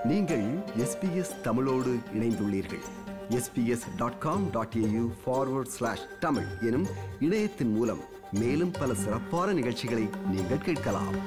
நீங்கள் எஸ்பிஎஸ் தமிழோடு இணைந்துள்ளீர்கள் SBS dot com dot AU forward slash Tamil எனும் இணையத்தின் மூலம் மேலும் பல சிறப்பான நிகழ்ச்சிகளை நீங்கள் கேட்கலாம்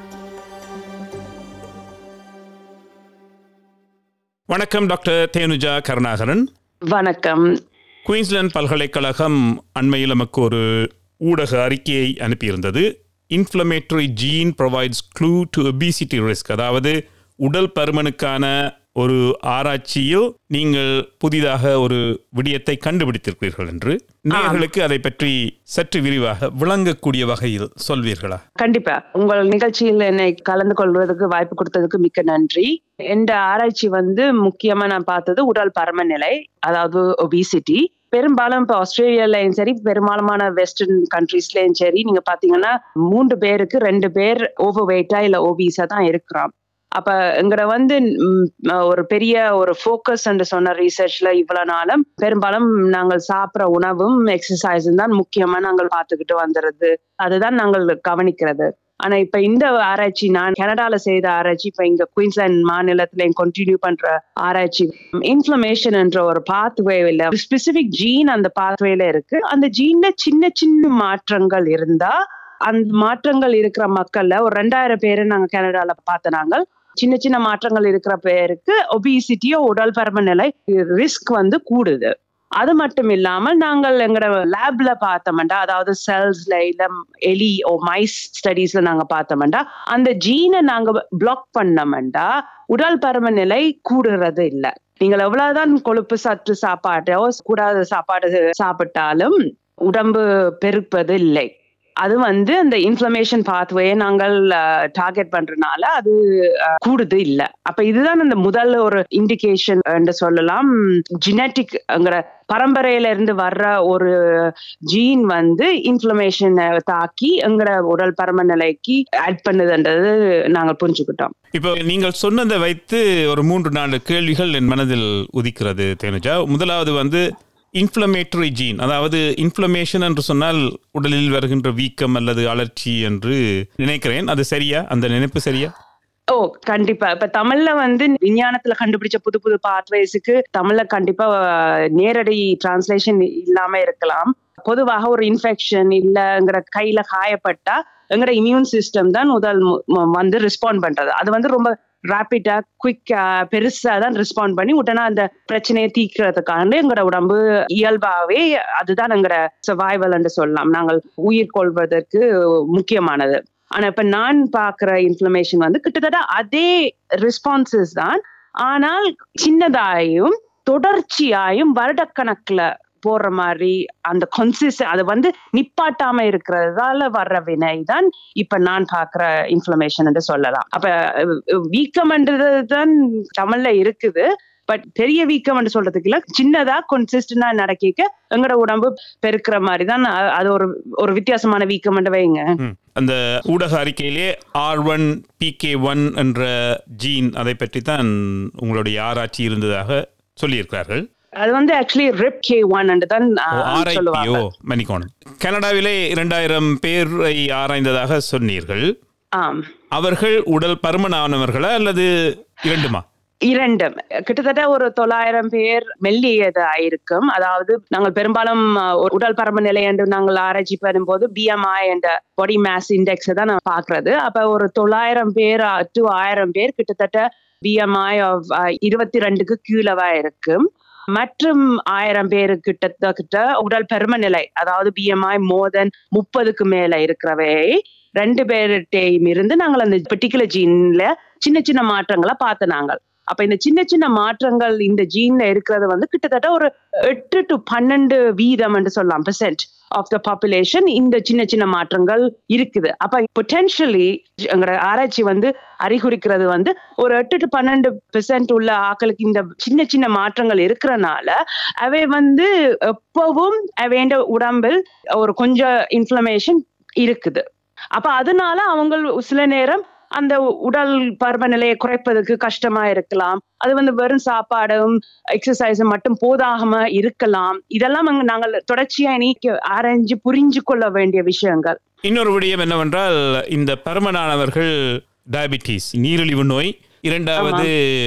வணக்கம் டாக்டர் தேனுஜா கருணாகரன் வணக்கம் குயின்ஸ்லாந்து பல்கலைக்கழகம் அண்மையில் நமக்கு ஒரு ஊடக அறிக்கையை அனுப்பியிருந்தது inflammatory gene provides clue to obesity risk அதாவது உடல் பருமனுக்கான ஒரு ஆராய்ச்சியில் நீங்கள் புதிதாக ஒரு விடயத்தை கண்டுபிடித்திருக்கிறீர்கள் என்று நேயர்களுக்கு அதை பற்றி சற்று விரிவாக விளங்கக்கூடிய வகையில் சொல்வீர்களா கண்டிப்பா உங்கள் நிகழ்ச்சியில் என்னை கலந்து கொள்வதற்கு வாய்ப்பு கொடுத்ததுக்கு மிக்க நன்றி இந்த ஆராய்ச்சி வந்து முக்கியமா நான் பார்த்தது உடல் பருமநிலை அதாவது ஒபிசிட்டி பெரும்பாலும் இப்போ ஆஸ்திரேலியாலயும் சரி பெரும்பாலுமான வெஸ்டர்ன் கண்ட்ரீஸ்லயும் சரி நீங்க பாத்தீங்கன்னா மூன்று பேருக்கு ரெண்டு பேர் ஓவர் வெயிட்டா இல்ல ஓபிஸா தான் இருக்கிறோம் அப்ப எங்கட வந்து ம், ஒரு பெரிய ஒரு ஃபோக்கஸ் என்று சொன்ன ரீசர்ச்ல இவ்வளவு நாளும் பெரும்பாலும் நாங்கள் சாப்பிட்ற உணவும் எக்ஸசைஸும் தான் முக்கியமா நாங்கள் பார்த்துக்கிட்டு வந்துடுறது அதுதான் நாங்கள் கவனிக்கிறது ஆனா இப்ப இந்த ஆராய்ச்சி நான் கனடால செய்த ஆராய்ச்சி இப்ப இங்க குயின்ஸ்லாந்து மாநிலத்துல கண்டினியூ பண்ற ஆராய்ச்சி இன்ஃபிளமேஷன் என்ற ஒரு பாத்வே இல்ல ஸ்பெசிபிக் ஜீன் அந்த பாத்வேல இருக்கு அந்த ஜீன்ல சின்ன சின்ன மாற்றங்கள் இருந்தா அந்த மாற்றங்கள் இருக்கிற மக்கள்ல ஒரு ரெண்டாயிரம் பேரு நாங்க கனடால பார்த்த நாங்கள் சின்ன சின்ன மாற்றங்கள் இருக்கிற பேருக்கு ஒபிசிட்டியோ உடல் பருமநிலை ரிஸ்க் வந்து கூடுது அது மட்டும் இல்லாமல் நாங்கள் எங்களோட லேப்ல பார்த்தோம்டா அதாவது செல்ஸ்ல இல்ல எலி ஓ மைஸ் ஸ்டடீஸ்ல நாங்க பார்த்தோம்டா அந்த ஜீனை நாங்க பிளாக் பண்ணோம்டா உடல் பருமநிலை கூடுறது இல்ல நீங்கள் எவ்வளவுதான் கொழுப்பு சத்து சாப்பாட்டோ கூடாத சாப்பாடு சாப்பிட்டாலும் உடம்பு பெருப்பது இல்லை அது வந்து அந்த இன்ஃப்ளமேஷன் பாத்வேயை நாங்கள் டார்கெட் பண்றதுனால அது அஹ், கூடுது இல்ல அப்ப இதுதான் அந்த முதல் ஒரு இண்டிகேஷன் என்று சொல்லலாம் ஜெனட்டிக்ங்கிற பரம்பரையில இருந்து வர்ற ஒரு ஜீன் வந்து இன்ஃப்ளமேஷனை தாக்கி எங்கட உடல் பரும நிலைக்கு ஆட் பண்ணுதுன்றது நாங்கள் புரிஞ்சுக்கிட்டோம் இப்போ நீங்கள் சொன்னதை வைத்து ஒரு மூன்று நாலு கேள்விகள் என் மனதில் உதிக்கிறது தேனுஜா முதலாவது வந்து இன்ஃப்ளமேட்டரி ஜீன் அதாவது இன்ஃப்ளமேஷன் என்று சொன்னால் உடலில் வருகின்ற வீக்கம் அல்லது அலர்ச்சி என்று நினைக்கிறேன் அது சரியா அந்த நினைப்பு சரியா ஓ கண்டிப்பா இப்ப தமிழ்ல வந்து விஞ்ஞானத்துல கண்டுபிடிச்ச புது புது பாத்வேஸுக்கு தமிழ்ல கண்டிப்பா அஹ், நேரடி டிரான்ஸ்லேஷன் இல்லாம இருக்கலாம் பொதுவாக ஒரு இன்ஃபெக்ஷன் இல்லங்கிற கையில காயப்பட்டா எங்கட இம்யூன் சிஸ்டம் தான் முதல் மு- மு- வந்து ரெஸ்பாண்ட் பண்றது அது வந்து ரொம்ப ரேப்பிடா குயிக்கா பெருசா தான் ரெஸ்பாண்ட் பண்ணி உடனே அந்த பிரச்சனையை தீர்க்கிறதுக்காண்டு எங்களோட உடம்பு இயல்பாவே அதுதான் எங்கட சர்வைவல் என்று சொல்லலாம் நாங்கள் உயிர் கொள்வதற்கு முக்கியமானது ஆனா இப்ப நான் பாக்குற இன்ஃப்ளமேஷன் வந்து கிட்டத்தட்ட அதே ரெஸ்பான்சஸ் தான் ஆனால் சின்னதாயும் தொடர்ச்சியாயும் வருடக்கணக்குல போற மாதிரி அந்த கன்சிஸ் அது வந்து நிப்பாட்டாம இருக்கிறதால வர்ற வினை தான் இப்ப நான் பாக்குற இன்ஃப்ளமேஷன் என்று சொல்லலாம் அப்ப அஹ், வீக்கம்ன்றது தான் தமிழ்ல இருக்குது பட் பெரிய வீக்கம் என்று சொல்றதுக்கு இல்ல சின்னதா கன்சிஸ்டன்டா நடக்கிக்க எங்கட உடம்பு பெருக்கிற மாதிரி தான் அ- அது ஒரு ஒரு வித்தியாசமான வீக்கம் என்று வைங்க ம். அந்த ஊடக அறிக்கையிலே ஆர் ஒன் பிகே ஒன் என்ற ஜீன் அதை பற்றி தான் உங்களுடைய ஆராய்ச்சி இருந்ததாக சொல்லியிருக்கிறார்கள் அது வந்து ஆக்சுவலி ரிப் கே ஒன் தான் ஆஹ், சொல்லுவாங்க ஆர்ஐபிஓ மணிக்கோணம் கனடாவிலே இரண்டாயிரம் பேரை ஆராய்ந்ததாக சொன்னீர்கள் ஆம் அவர்கள் உடல் பருமனானவர்களா அல்லது இரண்டுமா இரண்டும் கிட்டத்தட்ட ஒரு தொள்ளாயிரம் பேர் மெல்லியது ஆயிருக்கும் அதாவது நாங்கள் பெரும்பாலும் ஆஹ், ஒரு உடல் பரும நிலை என்று நாங்கள் ஆராய்ச்சி பண்ணும்போது பிஎம்ஐ என்ற பாடி மாஸ் இண்டெக்ஸ் தான் நான் பாக்குறது அப்ப ஒரு தொள்ளாயிரம் பேர் டு ஆயிரம் பேர் கிட்டத்தட்ட பிஎம்ஐ ஆஃப் இருபத்தி ரெண்டுக்கு கீழவா இருக்கும் மற்றும் ஆயிரம் பேரு கிட்ட உடல் பருமநிலை அதாவது பிஎம்ஐ மோர் தென் முப்பதுக்கு மேல இருக்கிறவை ரெண்டு பேர்கிட்டையும் இருந்து நாங்கள் அந்த பெர்டிகுலர் ஜீன்ல சின்ன சின்ன மாற்றங்களை பார்த்து நாங்கள் அப்ப இந்த சின்ன சின்ன மாற்றங்கள் இந்த ஜீன்ல இருக்கிறது வந்து கிட்டத்தட்ட ஒரு எட்டு டு பன்னெண்டு வீதம் என்று சொல்லலாம் பெர்சென்ட் ஆஃப் த பாப்புலேஷன் இந்த சின்ன சின்ன மாற்றங்கள் இருக்குது அப்ப பொட்டென்ஷியலி எங்களோட ஆராய்ச்சி வந்து அறிகுறிக்கிறது வந்து ஒரு எட்டு டு பன்னெண்டு பெர்சென்ட் உள்ள ஆக்களுக்கு இந்த சின்ன சின்ன மாற்றங்கள் இருக்கிறனால அவை வந்து எப்பவும் அவைண்ட உடம்பில் ஒரு கொஞ்சம் இன்ஃப்ளமேஷன் இருக்குது அப்ப அதனால அவங்க சில நேரம் அந்த உடல் பருமநிலையை குறைப்பதற்கு கஷ்டமா இருக்கலாம் அது வந்து வெறும் சாப்பாடும் எக்ஸசைஸும் மட்டும் போதாகாம இருக்கலாம் இதெல்லாம் அங்க நாங்கள் தொடர்ச்சியா நீக்க ஆராய்ஞ்சு புரிஞ்சு கொள்ள வேண்டிய விஷயங்கள் இன்னொரு விடயம் என்னவென்றால் இந்த பருமனானவர்கள் டயபிட்டிஸ் நீரிழிவு நோய் இரண்டாவது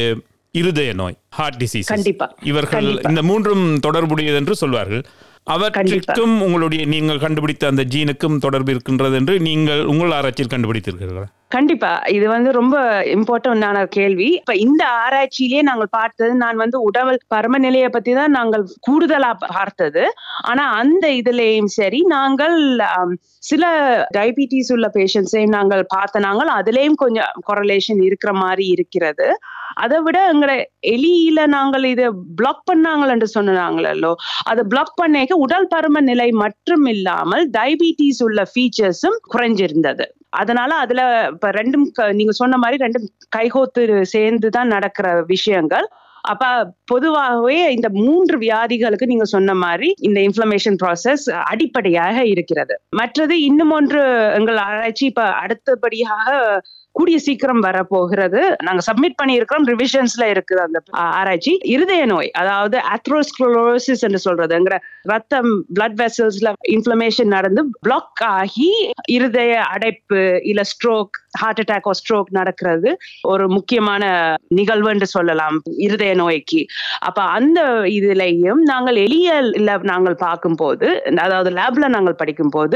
இருதய நோய் ஹார்ட் டிசீஸ் கண்டிப்பா. இவர்கள் கண்டிப்பா. இந்த மூன்றும் தொடர்புடையது என்று சொல்வார்கள் அவற்றுக்கும் உங்களுடைய நீங்கள் கண்டுபிடித்த அந்த ஜீனுக்கும் தொடர்பு இருக்கின்றது என்று நீங்கள் உங்கள் ஆராய்ச்சியில் கண்டுபிடித்தீர்களா கண்டிப்பா இது வந்து ரொம்ப இம்பார்ட்டன்டான கேள்வி இப்ப இந்த ஆராய்ச்சியிலேயே நாங்கள் பார்த்தது நான் வந்து உடல் பருமநிலையை பத்தி தான் நாங்கள் கூடுதலா பார்த்தது ஆனா அந்த இதுலயும் சரி நாங்கள் ஆம், சில டயபிட்டிஸ் உள்ள பேஷண்ட்ஸையும் நாங்கள் பார்த்த நாங்கள் அதுலயும் கொஞ்சம் கொரலேஷன் இருக்கிற மாதிரி இருக்கிறது அதை விட எங்களை எலியில நாங்கள் இதை பிளாக் பண்ணாங்கள் என்று சொன்னாங்களோ அதை பிளாக் பண்ணேக்க உடல் பருமன் நிலை மட்டும் இல்லாமல் டயபிட்டிஸ் உள்ள ஃபீச்சர்ஸும் குறைஞ்சிருந்தது அதனால அதுல இப்ப ரெண்டும் க- நீங்க சொன்ன மாதிரி ரெண்டும் கைகோத்து சேர்ந்து தான் நடக்கிற விஷயங்கள் அப்ப பொதுவாகவே இந்த மூன்று வியாதிகளுக்கு நீங்க சொன்ன மாதிரி இந்த இன்ஃப்ளமேஷன் ப்ராசஸ் அடிப்படையாக இருக்கிறது மற்றது இன்னும் ஒன்று எங்கள் ஆராய்ச்சி இப்ப அடுத்தபடியாக கூடிய சீக்கிரம் வரப்போகிறது நாங்க சப்மிட் பண்ணியிருக்கிறோம் ரிவிஷன்ஸ்ல இருக்குது அந்த ஆ- ஆராய்ச்சி இருதய நோய் அதாவது அத்ரோஸ்க்ளோரோசிஸ் என்று சொல்றதுங்கிற ரத்தம் பிளட் வெசல்ஸ்ல இன்ஃப்ளமேஷன் நடந்து பிளாக் ஆகி இருதய அடைப்பு இல்ல ஸ்ட்ரோக் ஹார்ட் அட்டாக் ஸ்ட்ரோக் நடக்கிறது ஒரு முக்கியமான நிகழ்வு என்று சொல்லலாம் இருதய நோய்க்கு அப்ப அந்த இதுலயும் நாங்கள் எளியல நாங்கள் பார்க்கும்போது அதாவது லேப்ல நாங்கள் படிக்கும் போது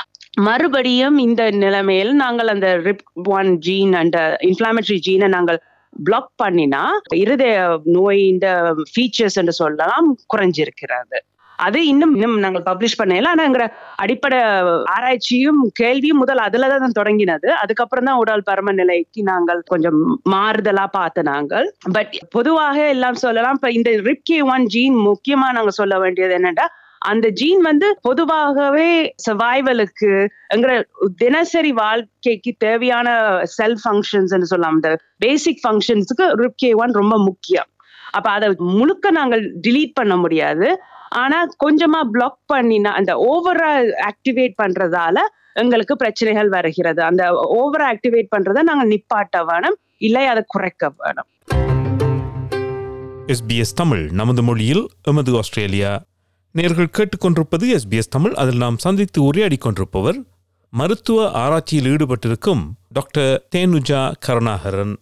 மறுபடியும் இந்த நிலைமையில் நாங்கள் அந்த ரிப் ஒன் ஜீன் அந்த இன்ஃப்ளாமேட்டரி ஜீனை நாங்கள் பிளாக் பண்ணினா இருதய நோய் இந்த ஃபீச்சர்ஸ் என்று சொல்லலாம் குறைஞ்சிருக்கிறது அது இன்னும் இன்னும் நாங்கள் பப்ளிஷ் பண்ணல ஆனாங்கிற அடிப்படை ஆராய்ச்சியும் கேள்வியும் முதல் அதுல தான் தொடங்கினது அதுக்கப்புறம் தான் உடல் பரும நிலைக்கு நாங்கள் கொஞ்சம் மாறுதலா பார்த்த நாங்கள் பட் பொதுவாக எல்லாம் சொல்லலாம் இப்ப இந்த ரிப்கே ஒன் ஜீன் முக்கியமா நாங்க சொல்ல வேண்டியது என்னன்னா அந்த ஜீன் வந்து பொதுவாகவே சர்வைவலுக்கு எங்கிற தினசரி வாழ்க்கைக்கு தேவையான செல் ஃபங்க்ஷன்ஸ் சொல்லலாம் இந்த பேசிக் ஃபங்க்ஷன்ஸுக்கு ரிப்கே ஒன் ரொம்ப முக்கியம் அப்ப அதை முழுக்க நாங்கள் delete பண்ண முடியாது ஆனா கொஞ்சமா பிளாக் பண்ணினா அந்த ஓவரா ஆக்டிவேட் பண்றதால எங்களுக்கு பிரச்சனைகள் வருகிறது அந்த ஓவரா ஆக்டிவேட் பண்றதை நாங்கள் நிப்பாட்ட வேணும் இல்லை அதை குறைக்க வேணும் எஸ்பிஎஸ் தமிழ் நமது மொழியில் எமது ஆஸ்திரேலியா நேர்கள் கேட்டுக்கொண்டிருப்பது எஸ்பிஎஸ் தமிழ் அதில் நாம் சந்தித்து உரையாடி கொண்டிருப்பவர் மருத்துவ ஆராய்ச்சியில் ஈடுபட்டிருக்கும் டாக்டர் தேனுஜா கருணாகரன்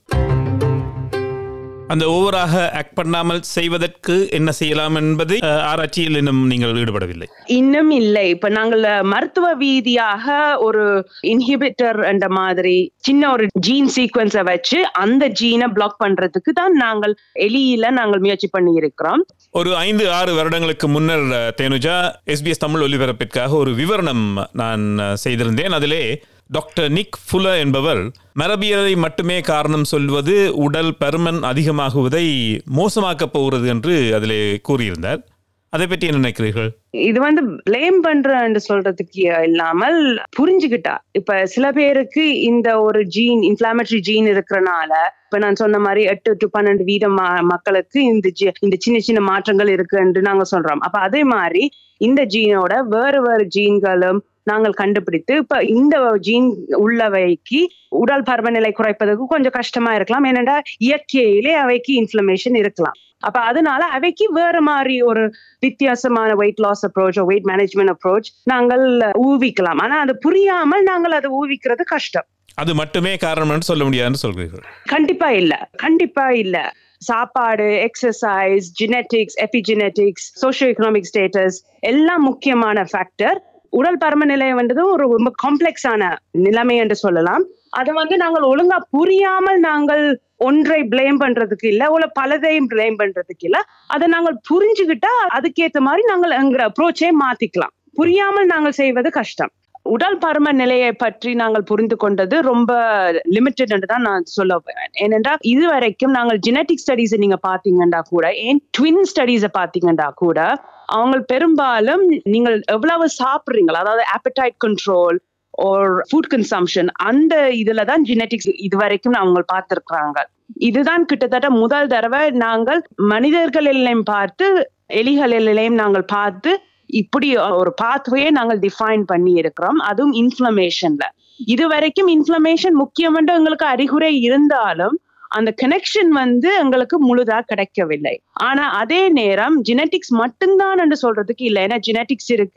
அந்த ஓவராக ஆக்ட் பண்ணாமல் செய்வதற்கு என்ன செய்யலாம் என்பதை அஹ், ஆராய்ச்சியில் இன்னும் நீங்கள் ஈடுபடவில்லை இன்னும் இல்லை இப்ப நாங்கள் மருத்துவ ரீதியாக ஒரு இன்ஹிபிட்டர் என்ற மாதிரி சின்ன ஒரு ஜீன் சீக்வன்ஸை வச்சு அந்த ஜீனை பிளாக் பண்றதுக்கு தான் நாங்கள் எலியில நாங்கள் முயற்சி பண்ணி இருக்கிறோம் ஒரு ஐந்து ஆறு வருடங்களுக்கு முன்னர் அஹ், தேனுஜா எஸ்பிஎஸ் தமிழ் ஒலிபரப்பிற்காக ஒரு விவரணம் நான் அஹ், செய்திருந்தேன் அதிலே டாக்டர் நிக் ஃபுல என்பவர் மரபியலை மட்டுமே காரணம் சொல்வது உடல் பருமன் அதிகமாகுவதை மோசமாக்கப் போகிறது என்று அதிலே கூறியிருந்தார் அதை பற்றி என்ன நினைக்கிறீர்கள் இது வந்து பிளேம் பண்றன்னு சொல்றதுக்கு இல்லாமல் புரிஞ்சுக்கிட்டா இப்ப சில பேருக்கு இந்த ஒரு ஜீன் இன்ஃபிளாமேட்டரி ஜீன் இருக்கிறனால இப்ப நான் சொன்ன மாதிரி எட்டு டு பன்னெண்டு வீதம் ம- மக்களுக்கு இந்த ஜி- இந்த சின்ன சின்ன மாற்றங்கள் இருக்குன்னு நாங்க சொல்றோம் அப்ப அதே மாதிரி இந்த ஜீனோட வேறு வேறு ஜீன்களும் நாங்கள் கண்டுபிடித்து இப்ப இந்த ஜீன் உள்ளவைக்கு உடல் பருமநிலை குறைப்பதற்கு கொஞ்சம் கஷ்டமா இருக்கலாம் ஏனென்றா இயற்கையிலே அவைக்கு இன்ஃபிளமேஷன் இருக்கலாம் அப்ப அதனால அவைக்கு வேற மாதிரி ஒரு வித்தியாசமான weight loss approach weight management approach நாங்கள் ஊவிக்கலாம் ஆனா அது புரியாமல் நாங்கள் அதை ஊவிக்கிறது கஷ்டம் அது மட்டுமே காரணம் என்று சொல்ல முடியாதுன்னு சொல்கிறீர்கள் கண்டிப்பா இல்ல கண்டிப்பா இல்ல சாப்பாடு exercise genetics epigenetics socio economic status எல்லாம் முக்கியமான ஃபேக்டர் உடல் பரும நிலை வந்து ஒரு ரொம்ப காம்ப்ளெக்ஸான நிலைமை என்று சொல்லலாம் அதை வந்து நாங்கள் ஒழுங்கா புரியாமல் நாங்கள் ஒன்றை பிளேம் பண்றதுக்கு இல்ல உள்ள பலதையும் பிளேம் பண்றதுக்கு இல்ல அதை நாங்கள் புரிஞ்சுக்கிட்டா அதுக்கேத்த மாதிரி நாங்கள் எங்கிற அப்ரோச்சே மாத்திக்கலாம் புரியாமல் நாங்கள் செய்வது கஷ்டம் உடல் பரும நிலையை பற்றி நாங்கள் புரிந்து கொண்டது ரொம்ப லிமிட்டட் என்று தான் நான் சொல்ல வரேன் ஏனென்றால் இதுவரைக்கும் நாங்கள் ஜெனட்டிக் ஸ்டடீஸ் நீங்க பாத்தீங்கன்னா கூட ஏன் ட்வின் ஸ்டடீஸை பாத்தீங்கன்னா கூட அவங்க பெரும்பாலும் நீங்கள் எவ்வளவு சாப்பிடுறீங்களா அதாவது appetite கண்ட்ரோல் ஒரு ஃபுட் கன்சம்ஷன் அந்த இதுல தான் ஜெனட்டிக்ஸ் இதுவரைக்கும் அவங்க பார்த்திருக்கிறாங்க இதுதான் கிட்டத்தட்ட முதல் தடவை நாங்கள் மனிதர்களிலையும் பார்த்து எலிகளிலையும் நாங்கள் பார்த்து இப்படி ஒரு பாத்வே நாங்கள் டிஃபைன் பண்ணி இருக்கிறோம் அதுவும் இன்ஃப்ளமேஷன்ல இது வரைக்கும் இன்ஃப்ளமேஷன் முக்கியமென்று எங்களுக்கு அறிகுறி இருந்தாலும் அந்த கனெக்ஷன் வந்து எங்களுக்கு முழுதா கிடைக்கவில்லை ஆனா அதே நேரம் ஜெனட்டிக்ஸ் மட்டும்தான் என்று சொல்றதுக்கு இல்லை ஏன்னா ஜெனட்டிக்ஸ் இருக்கு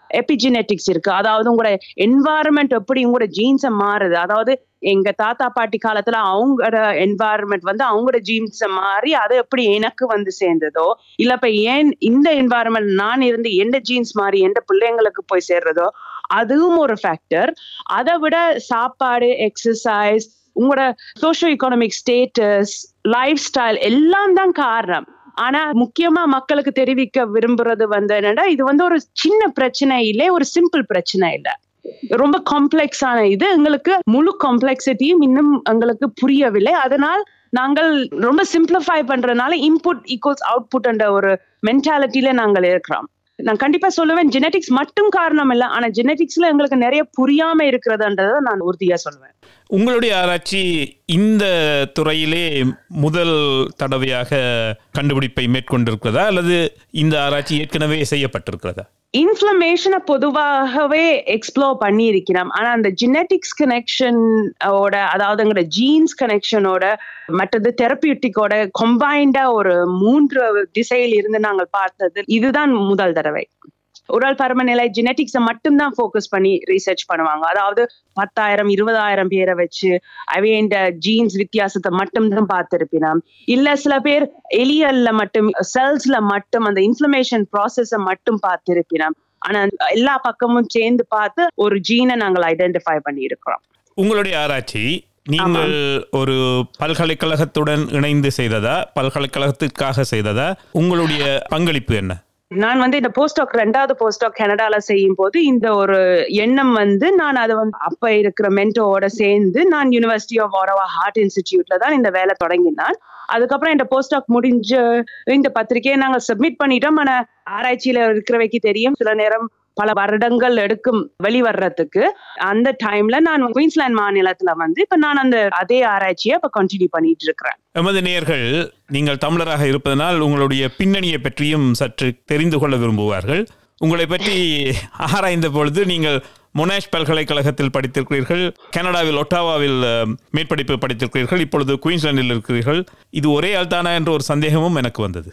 எபிஜெனetics இருக்கு அதாவது உங்களோட என்வாயரன்மெண்ட் எப்படி உங்களோட ஜீன்ஸை மாறுது அதாவது எங்க தாத்தா பாட்டி காலத்துல அவங்களோட என்வாயரன்மெண்ட் வந்து அவங்களோட ஜீன்ஸை மாறி அது எப்படி எனக்கு வந்து சேர்ந்ததோ இல்ல இப்ப ஏன் இந்த என்வாயரன்மெண்ட் நான் இருந்து எந்த ஜீன்ஸ் மாறி எந்த பிள்ளைங்களுக்கு போய் சேர்றதோ அதுவும் ஒரு ஃபேக்டர் அதை விட சாப்பாடு எக்ஸசைஸ் உங்களோட socio economic status life style எல்லாம் தான் காரணம் ஆனா முக்கியமா மக்களுக்கு தெரிவிக்க விரும்புறது வந்து என்னன்னா இது வந்து ஒரு சின்ன பிரச்சனை இல்லை ஒரு சிம்பிள் பிரச்சனை இல்லை ரொம்ப காம்ப்ளெக்ஸான இது எங்களுக்கு முழு காம்ப்ளெக்சிட்டியும் இன்னும் எங்களுக்கு புரியவில்லை அதனால் நாங்கள் ரொம்ப சிம்பிளிஃபை பண்றதுனால இன்புட் ஈக்குவல்ஸ் அவுட்புட் என்ற ஒரு மென்டாலிட்டியில நாங்கள் இருக்கிறோம் நான் கண்டிப்பா சொல்லுவேன் ஜெனடிக்ஸ் மட்டும் காரணம் இல்லை ஆனா ஜெனடிக்ஸ்ல எங்களுக்கு நிறைய புரியாம இருக்கிறதுன்றதை நான் உறுதியா சொல்லுவேன் உங்களுடைய ஆராய்ச்சி இந்த துறையிலே முதல் தடவையாக கண்டுபிடிப்பை மேற்கொண்டிருக்கிறதா அல்லது இந்த ஆராய்ச்சி ஏற்கனவே செய்யப்பட்டிருக்கிறதா இன்ஃப்ளமேஷனை பொதுவாகவே எக்ஸ்ப்ளோர் பண்ணியிருக்கிறோம் ஆனா அந்த ஜெனட்டிக்ஸ் கனெக்ஷனோட அதாவது எங்களோட ஜீன்ஸ் கனெக்ஷனோட மற்றது தெரப்பியூட்டிக்கோட கொம்பைண்டா ஒரு மூன்று திசையில் இருந்து நாங்கள் பார்த்தது இதுதான் முதல் தடவை உடல் பருமநிலை ஜெனட்டிக்ஸை மட்டும்தான் ஃபோக்கஸ் பண்ணி ரீசர்ச் பண்ணுவாங்க அதாவது பத்தாயிரம் இருபதாயிரம் பேரை வச்சு அவை இந்த ஜீன்ஸ் வித்தியாசத்தை மட்டும்தான் பார்த்திருப்பினோம் இல்ல சில பேர் எலியல்ல மட்டும் செல்ஸ்ல மட்டும் அந்த இன்ஃப்ளமேஷன் ப்ராசஸ மட்டும் பார்த்திருப்பினோம் ஆனா எல்லா பக்கமும் சேர்ந்து பார்த்து ஒரு ஜீனை நாங்கள் ஐடென்டிஃபை பண்ணி இருக்கிறோம் உங்களுடைய ஆராய்ச்சி நீங்கள் ஒரு பல்கலைக்கழகத்துடன் இணைந்து செய்ததா பல்கலைக்கழகத்திற்காக செய்ததா உங்களுடைய பங்களிப்பு என்ன நான் வந்து இந்த போஸ்டாக் ரெண்டாவது போஸ்டாக் கனடால செய்யும் போது இந்த ஒரு எண்ணம் வந்து நான் அதை வந்து அப்ப இருக்கிற மென்டோவோட சேர்ந்து நான் யூனிவர்சிட்டி ஆஃப் ஆரவா ஹார்ட் இன்ஸ்டிடியூட்ல தான் இந்த வேலை தொடங்கினான் அதுக்கப்புறம் இந்த போஸ்டாக் முடிஞ்ச இந்த பத்திரிகையை நாங்கள் சப்மிட் பண்ணிட்டோம் ஆனா ஆராய்ச்சியில இருக்கிறவைக்கு தெரியும் சில நேரம் பல வருடங்கள் எடுக்கும் வெளிவர்றதுக்கு அந்த டைம்ல நான் குயின்ஸ்லாந்து மாநிலத்துல வந்து இப்ப நான் அந்த அதே ஆராய்ச்சியை இப்ப கண்டினியூ பண்ணிட்டு இருக்கிறேன் எமது நேயர்கள் நீங்கள் தமிழராக இருப்பதனால் உங்களுடைய பின்னணியை பற்றியும் சற்று தெரிந்து கொள்ள விரும்புவார்கள் உங்களை பற்றி ஆராய்ந்த பொழுது நீங்கள் மொனாஷ் பல்கலைக்கழகத்தில் படித்திருக்கிறீர்கள் கனடாவில் ஒட்டாவாவில் அஹ், மேற்படிப்பு படித்திருக்கிறீர்கள் இப்பொழுது குயின்ஸ்லாண்டில் இருக்கிறீர்கள் இது ஒரே ஆள் தானா என்ற ஒரு சந்தேகமும் எனக்கு வந்தது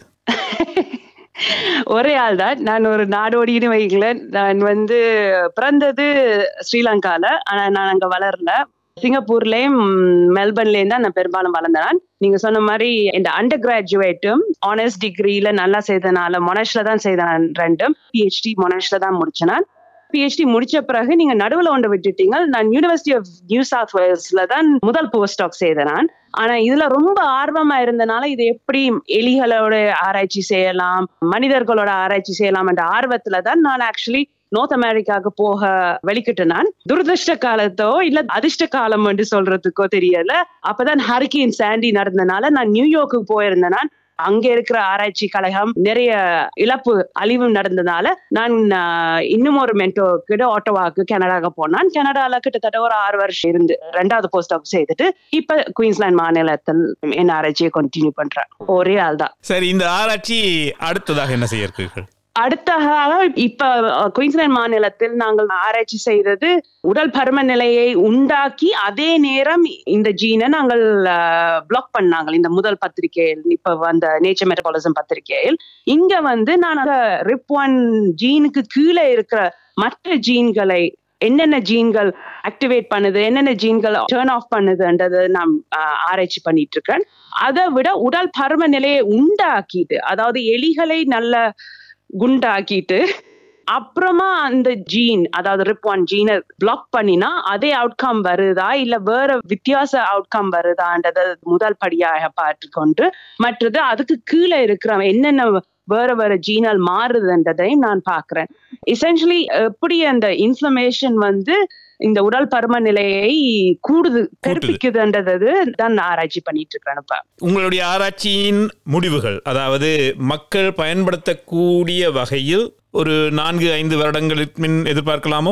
ஒரே ஆள் தான் நான் ஒரு நாடோடின்னு வைக்கல நான் வந்து பிறந்தது ஸ்ரீலங்கால ஆனா நான் அங்க வளரல சிங்கப்பூர்லயும் மெல்பர்ன்லயும் தான் நான் பெரும்பாலும் வளர்ந்தேன் நீங்க சொன்ன மாதிரி இந்த அண்டர் கிராஜுவேட்டும் ஆனர்ஸ் டிகிரியில நல்லா செய்தனால மொனஷ்ல தான் செய்தேன் ரெண்டும் பிஹெச்டி மொனஷ்ல தான் முடிச்சேன் நான் பிஹெச்டி முடிச்ச பிறகு நீங்க நடுவுல ஒன்று விட்டுட்டீங்க நான் யூனிவர்சிட்டி ஆஃப் நியூ சவுத் வேல்ஸ்ல தான் முதல் போஸ்ட் டாக் செய்தேன் நான் ஆனா இதுல ரொம்ப ஆர்வமா இருந்தனால இது எப்படி எலிகளோட ஆராய்ச்சி செய்யலாம் மனிதர்களோட ஆராய்ச்சி செய்யலாம் என்ற ஆர்வத்துல தான் நான் ஆக்சுவலி நார்த் அமெரிக்காவுக்கு போக வெளிக்கிட்டு நான் துரதிருஷ்ட காலத்தோ இல்ல அதிர்ஷ்ட காலம் என்று சொல்றதுக்கோ தெரியல அப்பதான் ஹரிகேன் சாண்டி நடந்தனால நான் நியூயார்க்குக்கு போயிருந்தேன் நான் அங்க இருக்கிற ஆராய்ச்சி கழகம் நிறைய இழப்பு அழிவு நடந்ததால நான் ஆஹ், இன்னும் ஒரு மென்டோ கிட்ட ஆட்டோவாக்கு கனடாக்கு போனான் கனடால கிட்டத்தட்ட ஒரு ஆறு வருஷம் இருந்து ரெண்டாவது போஸ்ட் ஆஃப் செய்துட்டு இப்ப குயின்ஸ்லாந்து மாநிலத்தில் என் ஆராய்ச்சியை கண்டினியூ பண்றேன் ஒரே ஆள் தான் சரி இந்த ஆராய்ச்சி அடுத்ததாக என்ன செய்ய இருக்கிறீர்கள் அடுத்ததாக இப்ப அஹ், குயின்ஸ்லாந்து மாநிலத்தில் நாங்கள் ஆராய்ச்சி செய்தது உடல் பரும நிலையை உண்டாக்கி அதே நேரம் இந்த ஜீனை நாங்கள் பிளாக் பண்ணாங்க இந்த முதல் பத்திரிகையில் இப்ப வந்த நேச்சர் மெட்டபாலிசம் பத்திரிகையில் இங்க வந்து நான் ரிப் ஒன் ஜீனுக்கு கீழே இருக்கிற மற்ற ஜீன்களை என்னென்ன ஜீன்கள் ஆக்டிவேட் பண்ணுது என்னென்ன ஜீன்கள் டேர்ன் ஆஃப் பண்ணுதுன்றது நான் ஆஹ், ஆராய்ச்சி பண்ணிட்டு இருக்கேன் அதை விட உடல் பரும நிலையை உண்டாக்கிட்டு அதாவது எலிகளை நல்ல குண்டாக்கிட்டு அப்புறமா அந்த ஜீன் அதாவது ரிப் ஒன் ஜீனை பிளாக் பண்ணினா அதே அவுட்கம் வருதா இல்ல வேற வித்தியாச அவுட்கம் வருதான்றத முதல் படியாக பார்த்துக்கொண்டு மற்றது அதுக்கு கீழே இருக்கிற என்னென்ன வேற வேற ஜீனால் மாறுதுன்றதையும் நான் பார்க்கிறேன் எசென்ஷியலி எப்படி அந்த இன்ஃப்ளமேஷன் வந்து இந்த உடல் பரும நிலையை கூடுது பெருப்பிக்குதுன்றது தான் நான் ஆராய்ச்சி பண்ணிட்டு இருக்கிறேன் இப்ப உங்களுடைய ஆராய்ச்சியின் முடிவுகள் அதாவது மக்கள் பயன்படுத்தக்கூடிய வகையில் ஒரு நான்கு ஐந்து வருடங்களுக்கு முன் எதிர்பார்க்கலாமோ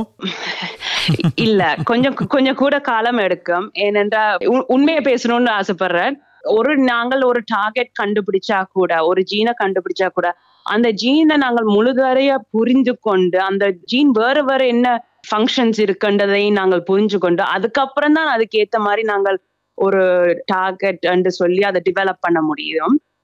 இல்ல கொஞ்சம் கொஞ்சம் கூட காலம் எடுக்கும் ஏனென்றா உ- உண்மையை பேசணும்னு ஆசைப்படுறேன் ஒரு நாங்கள் ஒரு டார்கெட் கண்டுபிடிச்சா கூட ஒரு ஜீனை கண்டுபிடிச்சா கூட அந்த ஜீனை நாங்கள் முழுதறைய புரிந்து கொண்டு அந்த ஜீன் வேற வேற என்ன ஃபங்க்ஷன்ஸ் இருக்குன்றதையும் நாங்கள் புரிஞ்சு கொண்டு அதுக்கப்புறம் தான் அதுக்கு ஏத்த மாதிரி நாங்கள் ஒரு டார்கெட் சொல்லி அதை டெவலப் பண்ண முடியும்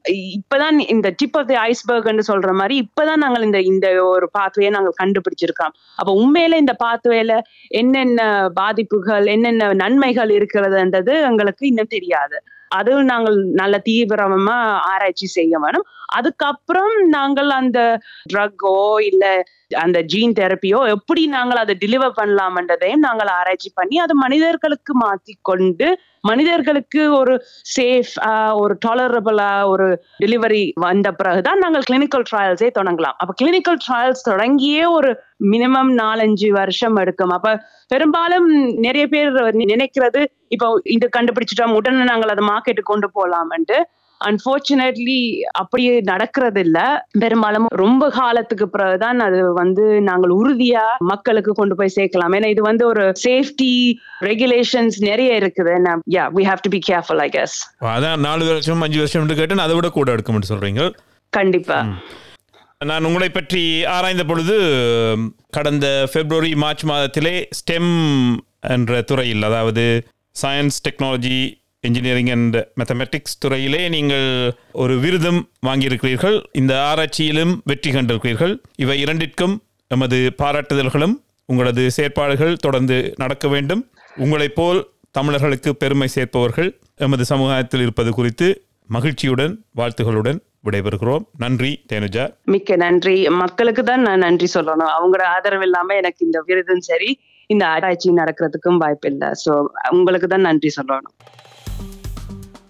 இப்பதான் இந்த டிப் ஆஃப் தி ஐஸ்பர்க்னு சொல்ற மாதிரி இப்பதான் நாங்கள் இந்த இந்த ஒரு பாத்வே நாங்கள் கண்டுபிடிச்சிருக்கோம் அப்ப உண்மையில இந்த பாத்வேல என்னென்ன பாதிப்புகள் என்னென்ன நன்மைகள் இருக்கிறதுன்றது எங்களுக்கு இன்னும் தெரியாது அது நாங்கள் நல்ல தீவிரமா ஆராய்ச்சி செய்ய வேணும் அதுக்கப்புறம் நாங்கள் அந்த ட்ரக்கோ இல்ல அந்த ஜீன் தெரப்பியோ எப்படி நாங்கள் அதை டெலிவர் பண்ணலாம்ன்றதையும் நாங்கள் ஆராய்ச்சி பண்ணி அதை மனிதர்களுக்கு மாத்தி கொண்டு மனிதர்களுக்கு ஒரு சேஃப் ஒரு டாலரபிளா ஒரு டெலிவரி வந்த பிறகுதான் நாங்கள் கிளினிக்கல் ட்ரையல்ஸே தொடங்கலாம் அப்ப கிளினிக்கல் ட்ரையல்ஸ் தொடங்கியே ஒரு மினிமம் நாலஞ்சு வருஷம் எடுக்கும் அப்ப பெரும்பாலும் நிறைய பேர் நினைக்கிறது இப்போ இது கண்டுபிடிச்சிட்டோம் உடனே நாங்கள் அதை மார்க்கெட்டுக்கு கொண்டு போலாம்ன்ட்டு அன்பார்ச்சுனேட்லி அப்படியே நடக்கிறது இல்ல பெரும்பாலும் ரொம்ப காலத்துக்கு பிறகுதான் அது வந்து நாங்கள் உறுதியா மக்களுக்கு கொண்டு போய் சேர்க்கலாம் ஏன்னா இது வந்து ஒரு சேஃப்டி ரெகுலேஷன்ஸ் நிறைய இருக்குது yeah we have to be careful I guess அதான் நாலு வருஷம் அஞ்சு வருஷம் கேட்டேன் அதை விட கூட எடுக்கும்னு சொல்றீங்க கண்டிப்பா நான் உங்களை பற்றி ஆராய்ந்த பொழுது கடந்த பிப்ரவரி மார்ச் மாதத்திலே ஸ்டெம் என்ற துறையில் அதாவது science technology engineering and mathematics துறையிலே நீங்கள் ஒரு விருதும் வாங்கியிருக்கிறீர்கள் இந்த ஆராய்ச்சியிலும் வெற்றி கண்டிருக்கிறீர்கள் இவை இரண்டிற்கும் எமது பாராட்டுதல்களும் உங்களது செயற்பாடுகள் தொடர்ந்து நடக்க வேண்டும் உங்களைப் போல் தமிழர்களுக்கு பெருமை சேர்ப்பவர்கள் எமது சமூகத்தில் இருப்பது குறித்து மகிழ்ச்சியுடன் வாழ்த்துகளுடன் விடைபெறுகிறோம் நன்றி தேனுஜா மிக்க நன்றி மக்களுக்கு தான் நான் நன்றி சொல்லணும் அவங்களோட ஆதரவு இல்லாம எனக்கு இந்த விருதும் சரி இந்த ஆராய்ச்சி நடக்கிறதுக்கும் வாய்ப்பு இல்லை ஸோ உங்களுக்கு தான் நன்றி சொல்லணும்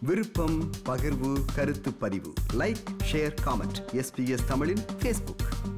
விருப்பம் பகிர்வு கருத்து பதிவு லைக் ஷேர் காமெண்ட் எஸ்பிஎஸ் தமிழின் ஃபேஸ்புக்